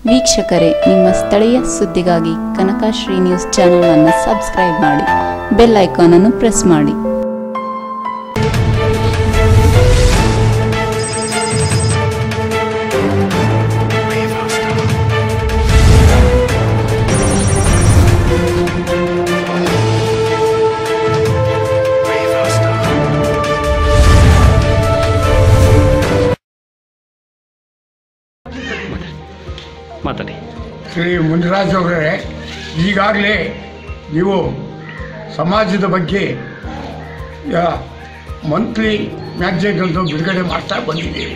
ವೀಕ್ಷಕರೇ ನಿಮ್ಮ ಸ್ಥಳೀಯ ಸುದ್ದಿಗಾಗಿ ಕನಕಶ್ರೀ ನ್ಯೂಸ್ ಚಾನೆಲ್ ಅನ್ನು ಸಬ್ಸ್ಕ್ರೈಬ್ ಮಾಡಿ ಬೆಲ್ ಐಕಾನ್ ಅನ್ನು ಪ್ರೆಸ್ ಮಾಡಿ ಮಾತಾಡಿ ಶ್ರೀ ಮುನಿರಾಜ್ ಅವರೇ ಈಗಾಗಲೇ ನೀವು ಸಮಾಜದ ಬಗ್ಗೆ ಮಂತ್ಲಿ ಮ್ಯಾಗ್ಝಿನ್ಗಳನ್ನು ಬಿಡುಗಡೆ ಮಾಡ್ತಾ ಬಂದಿದ್ದೀರಿ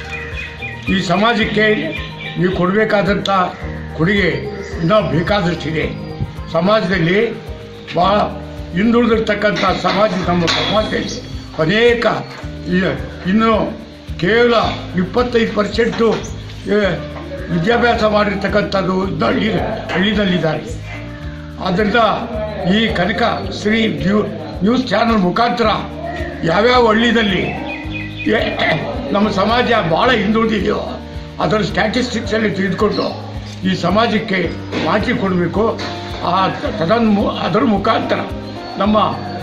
ಈ ಸಮಾಜಕ್ಕೆ ನೀವು ಕೊಡಬೇಕಾದಂಥ ಕೊಡುಗೆ ಇನ್ನೂ ಬೇಕಾದಷ್ಟಿದೆ ಸಮಾಜದಲ್ಲಿ ಭಾಳ ಹಿಂದುಳಿದಿರ್ತಕ್ಕಂಥ ಸಮಾಜ ನಮ್ಮ ಸಮಾಜದಲ್ಲಿ ಅನೇಕ ಈ- ಇನ್ನು ಕೇವಲ ಇಪ್ಪತ್ತೈದು ಪರ್ಸೆಂಟು ವಿದ್ಯಾಭ್ಯಾಸ ಮಾಡಿರ್ತಕ್ಕಂಥದ್ದು ಇನ್ನೂ ಹಳ್ಳಿ ಹಳ್ಳಿನಲ್ಲಿದ್ದಾರೆ ಆದ್ದರಿಂದ ಈ Kanaka Shri new news channel ಮುಖಾಂತರ ಯಾವ್ಯಾವ ಹಳ್ಳಿದಲ್ಲಿ ಏ- ನಮ್ಮ ಸಮಾಜ ಭಾಳ ಹಿಂದುಳಿದಿದೆಯೋ ಅದರ ಸ್ಟ್ಯಾಟಿಸ್ಟಿಕ್ಸಲ್ಲಿ ತಿಳಿದುಕೊಂಡು ಈ ಸಮಾಜಕ್ಕೆ ಮಾಹಿತಿ ಕೊಡಬೇಕು ಆ ತದನ್ ಮು- ಅದರ ಮುಖಾಂತರ ನಮ್ಮ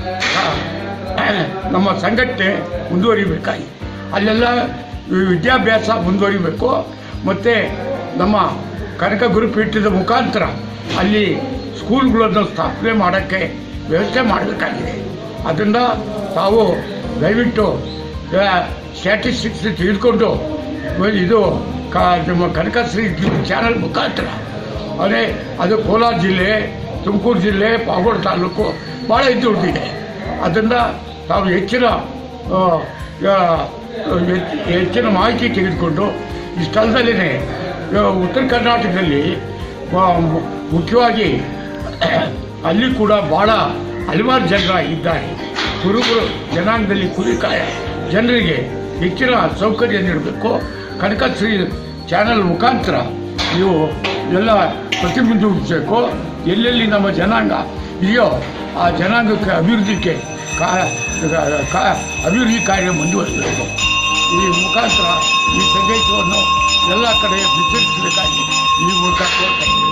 ಆ, ನಮ್ಮ ಸಂಘಟನೆ ಮುಂದುವರಿಬೇಕಾಗಿ ಅಲ್ಲೆಲ್ಲ ವಿದ್ಯಾಭ್ಯಾಸ ಮುಂದುವರಿಬೇಕು ಮತ್ತು ನಮ್ಮ ಕನಕ ಗುರುಪೀಠದ ಮುಖಾಂತರ ಅಲ್ಲಿ ಸ್ಕೂಲ್ಗಳನ್ನು ಸ್ಥಾಪನೆ ಮಾಡೋಕ್ಕೆ ವ್ಯವಸ್ಥೆ ಮಾಡಬೇಕಾಗಿದೆ ಅದರಿಂದ ತಾವು ದಯವಿಟ್ಟು ಸ್ಟ್ಯಾಟಿಸ್ಟಿಕ್ಸ್ ತಿಳಿದುಕೊಂಡು ಇದು ಕ ನಮ್ಮ ಕನಕಶ್ರೀ ಚಾನಲ್ ಮುಖಾಂತರ ಅದೇ ಅದು ಕೋಲಾರ ಜಿಲ್ಲೆ ತುಮಕೂರು ಜಿಲ್ಲೆ ಪಾಗೋಡ ತಾಲೂಕು ಭಾಳ ಹಿಂದುಳಿದಿದೆ ಅದರಿಂದ ತಾವು ಹೆಚ್ಚಿನ ಆ, ಆ, ಹೆಚ್ಚ್- ಹೆಚ್ಚಿನ ಮಾಹಿತಿ ತೆಗೆದುಕೊಂಡು ಈ ಸ್ಥಳದಲ್ಲೇ ಉತ್ತರ ಕರ್ನಾಟಕದಲ್ಲಿ ಆ, ಮು- ಮುಖ್ಯವಾಗಿ ಅಲ್ಲಿ ಕೂಡ ಭಾಳ ಹಲವಾರು ಜನ ಇದ್ದಾರೆ ಕುರುಬರು ಜನಾಂಗದಲ್ಲಿ ಕುರಿಕಾಯ ಜನರಿಗೆ ಹೆಚ್ಚಿನ ಸೌಕರ್ಯ ನೀಡಬೇಕು ಕನಕಶ್ರೀ ಚಾನಲ್ ಮುಖಾಂತರ ನೀವು ಎಲ್ಲ ಪ್ರತಿಬಿಂಬಿಸಬೇಕು ಎಲ್ಲೆಲ್ಲಿ ನಮ್ಮ ಜನಾಂಗ ಇದೆಯೋ ಆ ಜನಾಂಗಕ್ಕೆ ಅಭಿವೃದ್ಧಿಗೆ ಕಾ ಕಾ- ಅಭಿವೃದ್ಧಿ ಕಾರ್ಯ ಮುಂದುವರಿಸಬೇಕು ಈ ಮುಖಾಂತರ ಈ ಸಂದೇಶವನ್ನು ಎಲ್ಲ ಕಡೆ ವಿತರಿಸಬೇಕಾಗಿ ಈ ಮೂಲಕ ಕೋರ್ತಾ ಇದ್ದೀನಿ.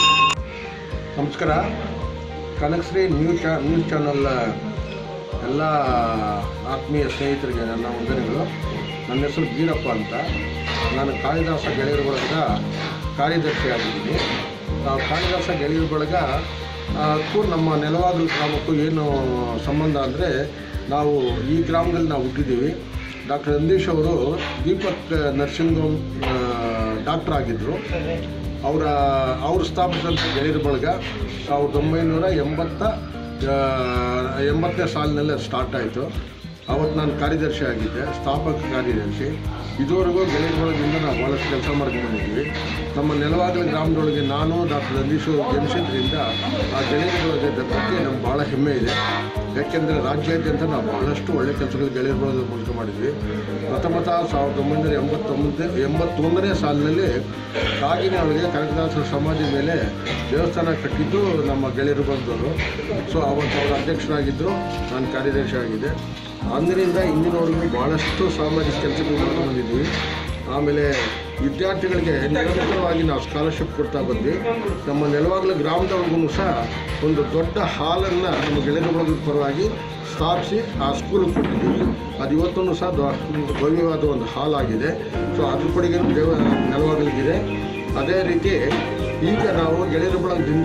ನಮಸ್ಕಾರ ಕನಕಶ್ರೀ ನ್ಯೂಸ್ ಚಾ ನ್ಯೂಸ್ ಚಾನಲ್ ಎಲ್ಲ ಆತ್ಮೀಯ ಸ್ನೇಹಿತರಿಗೆ ನನ್ನ ವಂದನೆಗಳು ನನ್ನ ಹೆಸರು ಬೀರಪ್ಪ ಅಂತ ನಾನು ಕಾಳಿದಾಸ ಗೆಳೆಯರ ಬಳಗದ ಕಾರ್ಯದರ್ಶಿಯಾಗಿದ್ದೀನಿ ಆ ಕಾಳಿದಾಸ ಗೆಳೆಯರ ಬಳಗ ಆ, ಕ್ಕೂ ನಮ್ಮ ನೆಲವಾಗಲು ಗ್ರಾಮಕ್ಕೂ ಏನು ಸಂಬಂಧ ಅಂದರೆ ನಾವು ಈ ಗ್ರಾಮದಲ್ಲಿ ನಾವು ಹುಟ್ಟಿದ್ದೀವಿ ಡಾಕ್ಟರ್ ನಂದೀಶ್ ಅವರು ದೀಪಕ್ ನರ್ಸಿಂಗ್ ಹೋಮ್ ಡಾಕ್ಟರ್ ಆಗಿದ್ದರು ಅವರ ಅವರು ಸ್ಥಾಪಿಸಿದಂಥ ಗೆಳೆಯರ ಬಳಗ ಸಾವಿರದ ಒಂಬೈನೂರ ಎಂಬತ್ತ ಆ, ಎಂಬತ್ತನೇ ಸಾಲಿನಲ್ಲಿ ಅದು ಸ್ಟಾರ್ಟ್ ಆಯಿತು ಅವತ್ತು ನಾನು ಕಾರ್ಯದರ್ಶಿ ಆಗಿದ್ದೆ ಸ್ಥಾಪಕ ಕಾರ್ಯದರ್ಶಿ ಇದುವರೆಗೂ ಗೆಳೆಯರ ಬಳಗದಿಂದ ನಾವು ಭಾಳಷ್ಟು ಕೆಲಸ ಮಾಡ್ಕೊಂಡು ಬಂದಿದ್ವಿ ನಮ್ಮ ನೆಲವಾಗಲ ಗ್ರಾಮದೊಳಗೆ ನಾನು ಡಾಕ್ಟರ್ ನಂದೀಶು ಜನಿಸಿದ್ರಿಂದ ಆ ಗೆಳೆಯರ ಬಳಗದ ಬಗ್ಗೆ ನಮ್ಗೆ ಭಾಳ ಹೆಮ್ಮೆ ಇದೆ ಯಾಕೆಂದರೆ ರಾಜ್ಯಾದ್ಯಂತ ನಾವು ಬಹಳಷ್ಟು ಒಳ್ಳೆ ಕೆಲಸಗಳು ಗೆಳೆಯರ ಬಳಗದ ಮೂಲಕ ಮಾಡಿದ್ವಿ ಪ್ರಥಮತಃ ಸಾವಿರದ ಒಂಬೈನೂರ ಎಂಬತ್ತೊಂಬತ್ತು ಎಂಬತ್ತೊಂದನೇ ಸಾಲಿನಲ್ಲಿ ಕಾಗಿನೆ ಒಳಗೆ ಕನಕದಾಸರ ಸಮಾಜದ ಮೇಲೆ ದೇವಸ್ಥಾನ ಕಟ್ಟಿದ್ದು ನಮ್ಮ ಗೆಳೆಯರು ಬಂದವರು ಸೊ ಅವತ್ತು ಅವರು ಅಧ್ಯಕ್ಷರಾಗಿದ್ದರು ನಾನು ಕಾರ್ಯದರ್ಶಿ ಆಗಿದ್ದೆ ಅಂದಿನಿಂದ ಇಂದಿನವರೆಗೂ ಭಾಳಷ್ಟು ಸಾಮಾಜಿಕ ಕೆಲಸಗಳು ಮಾಡ್ಕೊಂಡು ಬಂದಿದ್ವಿ ಆಮೇಲೆ ವಿದ್ಯಾರ್ಥಿಗಳಿಗೆ ನಿರಂತರವಾಗಿ ನಾವು ಸ್ಕಾಲರ್ಶಿಪ್ ಕೊಡ್ತಾ ಬಂದ್ವಿ ನಮ್ಮ ನೆಲವಾಗಲ ಗ್ರಾಮದವರೆಗೂ ಸಹ ಒಂದು ದೊಡ್ಡ ಹಾಲನ್ನು ನಮ್ಮ ಗೆಳೆಯರ ಬಳಗದ ಪರವಾಗಿ ಸ್ಥಾಪಿಸಿ ಆ ಸ್ಕೂಲಿಗೆ ಕೊಟ್ಟಿದ್ದೀವಿ ಅದು ಇವತ್ತೂ ಸಹ ದೊ- ಭವ್ಯವಾದ ಒಂದು ಹಾಲ್ ಆಗಿದೆ ಸೊ ಅದ್ರ ಕೊಡುಗೆ ದೇವ ನೆಲವಾಗಲಿಗಿದೆ ಅದೇ ರೀತಿ ಈಗ ನಾವು ಗೆಳೆಯರ ಬಳಗದಿಂದ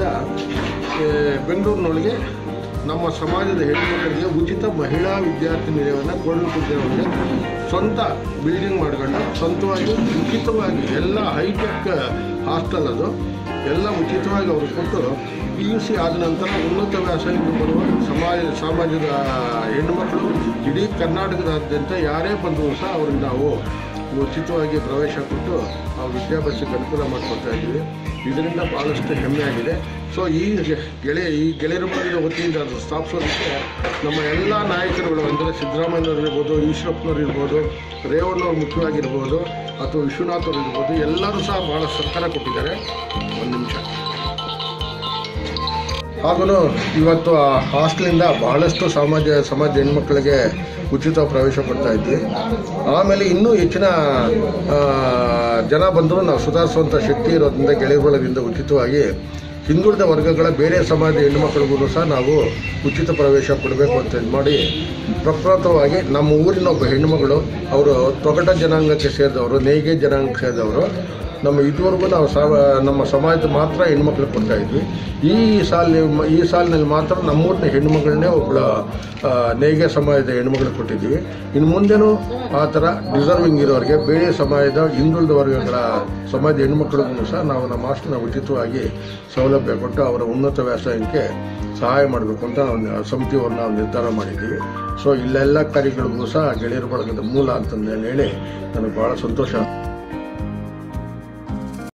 ಆ, ಬೆಂಗಳೂರಿನೊಳಗೆ ನಮ್ಮ ಸಮಾಜದ ಹೆಣ್ಣುಮಕ್ಕಳಿಗೆ ಉಚಿತ ಮಹಿಳಾ ವಿದ್ಯಾರ್ಥಿ ನಿಲಯವನ್ನು ಕೊಳ್ಳುತ್ತಿದ್ದೇವೆ ಸ್ವಂತ ಬಿಲ್ಡಿಂಗ್ ಮಾಡ್ಕೊಂಡು ಸ್ವಂತವಾಗಿ ಉಚಿತವಾಗಿ ಎಲ್ಲ ಹೈಟೆಕ್ ಹಾಸ್ಟೆಲ್ ಅದು ಎಲ್ಲ ಉಚಿತವಾಗಿ ಅವರು ಕೊಟ್ಟು ಪಿ ಯು ಸಿ ಆದ ನಂತರ ಉನ್ನತ ವ್ಯಾಸಂಗ ಬರುವ ಸಮಾಜ ಸಮಾಜದ ಹೆಣ್ಣುಮಕ್ಕಳು ಇಡೀ ಕರ್ನಾಟಕದಾದ್ಯಂತ ಯಾರೇ ಬಂದರೂ ಸಹ ಅವ್ರಿಗೆ ನಾವು ಉಚಿತವಾಗಿ ಪ್ರವೇಶ ಕೊಟ್ಟು ಆ ವಿದ್ಯಾಭ್ಯಾಸಕ್ಕೆ ಅನುಕೂಲ ಮಾಡಿಕೊಡ್ತಾ ಇದ್ದೀವಿ ಇದರಿಂದ ಭಾಳಷ್ಟು ಹೆಮ್ಮೆ ಆಗಿದೆ ಸೊ ಈ ಗೆಳೆಯ ಈ ಗೆಳೆಯರ ಬಳಗದ ವತಿಯಿಂದ ಅದು ಸ್ಥಾಪಿಸೋದಕ್ಕೆ ನಮ್ಮ ಎಲ್ಲ ನಾಯಕರುಗಳು ಅಂದರೆ ಸಿದ್ದರಾಮಯ್ಯನವ್ರು ಇರ್ಬೋದು ಈಶ್ವರಪ್ಪನವ್ರು ಇರ್ಬೋದು ರೇವಣ್ಣವ್ರು ಮುಖ್ಯವಾಗಿರ್ಬೋದು ಅಥವಾ ವಿಶ್ವನಾಥ್ ಅವ್ರು ಇರ್ಬೋದು ಎಲ್ಲರೂ ಸಹ ಭಾಳ ಸಹಕಾರ ಕೊಟ್ಟಿದ್ದಾರೆ ಒಂದು ನಿಮಿಷ ಹಾಗೂ ಇವತ್ತು ಆ ಹಾಸ್ಟೆಲಿಂದ ಬಹಳಷ್ಟು ಸಮಾಜ ಸಮಾಜ ಹೆಣ್ಮಕ್ಳಿಗೆ ಉಚಿತ ಪ್ರವೇಶ ಕೊಡ್ತಾ ಇದ್ವಿ ಆಮೇಲೆ ಇನ್ನೂ ಹೆಚ್ಚಿನ ಆ, ಜನ ಬಂದರೂ ನಾವು ಸುಧಾರಿಸುವಂಥ ಶಕ್ತಿ ಇರೋದ್ರಿಂದ ಗೆಳೆಯರುಗಳಿಂದ ಉಚಿತವಾಗಿ ಹಿಂದುಳಿದ ವರ್ಗಗಳ ಬೇರೆ ಸಮಾಜದ ಹೆಣ್ಣುಮಕ್ಕಳಿಗೂ ಸಹ ನಾವು ಉಚಿತ ಪ್ರವೇಶ ಕೊಡಬೇಕು ಅಂತ ಇದು ಮಾಡಿ ಪ್ರಪ್ರಥಮವಾಗಿ ನಮ್ಮ ಊರಿನ ಒಬ್ಬ ಹೆಣ್ಣುಮಗಳು ಅವರು ತೊಗಟ ಜನಾಂಗಕ್ಕೆ ಸೇರಿದವರು ನೇಯ್ಗೆ ಜನಾಂಗಕ್ಕೆ ಸೇರಿದವರು ನಮ್ಮ ಇದುವರೆಗೂ ನಾವು ಸಾವ ನಮ್ಮ ಸಮಾಜದ ಮಾತ್ರ ಹೆಣ್ಮಕ್ಳು ಕೊಡ್ತಾ ಇದ್ವಿ ಈ ಸಾಲ ಈ ಸಾಲಿನಲ್ಲಿ ಮಾತ್ರ ನಮ್ಮೂರಿನ ಹೆಣ್ಮಗಳನ್ನೇ ಒಬ್ಬಳ ಆ, ನೇಯ್ಗೆ ಸಮಾಜದ ಹೆಣ್ಮಗಳು ಕೊಟ್ಟಿದ್ವಿ ಇನ್ನು ಮುಂದೆನೂ ಆ ಥರ ಡಿಸರ್ವಿಂಗ್ ಇರೋರಿಗೆ ಬೇರೆ ಸಮಾಜದ ಹಿಂದುಳಿದ ವರ್ಗಗಳ ಸಮಾಜದ ಹೆಣ್ಮಕ್ಳಿಗೂ ಸಹ ನಾವು ನಮ್ಮ ಹಾಸ್ಟೆಲ್ನ ಉಚಿತವಾಗಿ ಸೌಲಭ್ಯ ಕೊಟ್ಟು ಅವರ ಉನ್ನತ ವ್ಯಾಸಂಗಕ್ಕೆ ಸಹಾಯ ಮಾಡಬೇಕು ಅಂತ ನಾವು ಸಮಿತಿಯವ್ರನ್ನ ನಾವು ನಿರ್ಧಾರ ಮಾಡಿದ್ದೀವಿ ಸೊ ಇಲ್ಲೆಲ್ಲ ಕಾರ್ಯಗಳಿಗೂ ಸಹ ಗೆಳೆಯರ ಬಳಗದ ಮೂಲ ಅಂತಂದೇಳಿ ಹೇಳಿ ನನಗೆ ಭಾಳ ಸಂತೋಷ